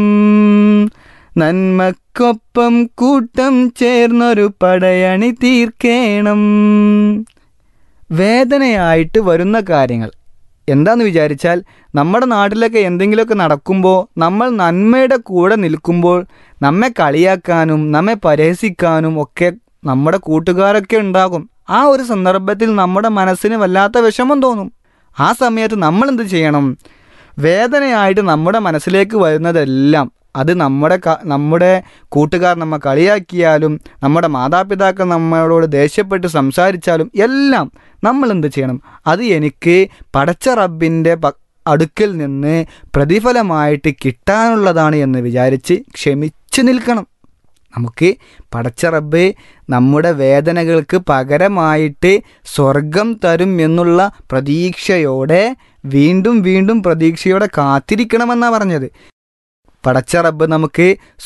നന്മക്കൊപ്പം കൂട്ടം ചേർന്നൊരു പടയണി തീർക്കേണം വേദനയായിട്ട് വരുന്ന കാര്യങ്ങൾ എന്താന്ന് വിചാരിച്ചാൽ നമ്മുടെ നാട്ടിലൊക്കെ എന്തെങ്കിലുമൊക്കെ നടക്കുമ്പോൾ നമ്മൾ നന്മയുടെ കൂടെ നിൽക്കുമ്പോൾ നമ്മെ കളിയാക്കാനും നമ്മെ പരിഹസിക്കാനും ഒക്കെ നമ്മുടെ കൂട്ടുകാരൊക്കെ ഉണ്ടാകും ആ ഒരു സന്ദർഭത്തിൽ നമ്മുടെ മനസ്സിന് വല്ലാത്ത വിഷമം തോന്നും ആ സമയത്ത് നമ്മൾ എന്ത് ചെയ്യണം വേദനയായിട്ട് നമ്മുടെ മനസ്സിലേക്ക് വരുന്നതെല്ലാം അത് നമ്മുടെ ക- നമ്മുടെ കൂട്ടുകാർ നമ്മെ കളിയാക്കിയാലും നമ്മുടെ മാതാപിതാക്കൾ നമ്മളോട് ദേഷ്യപ്പെട്ട് സംസാരിച്ചാലും എല്ലാം നമ്മൾ എന്ത് ചെയ്യണം അത് എനിക്ക് പടച്ച റബ്ബിൻ്റെ പ- അടുക്കൽ നിന്ന് പ്രതിഫലമായിട്ട് കിട്ടാനുള്ളതാണ് എന്ന് വിചാരിച്ച് ക്ഷമിച്ചു നിൽക്കണം നമുക്ക് പടച്ച റബ്ബ് നമ്മുടെ വേദനകൾക്ക് പകരമായിട്ട് സ്വർഗം തരും എന്നുള്ള പ്രതീക്ഷയോടെ വീണ്ടും വീണ്ടും പ്രതീക്ഷയോടെ കാത്തിരിക്കണമെന്നാണ് പറഞ്ഞത് പടച്ച റബ്ബ് നമുക്ക്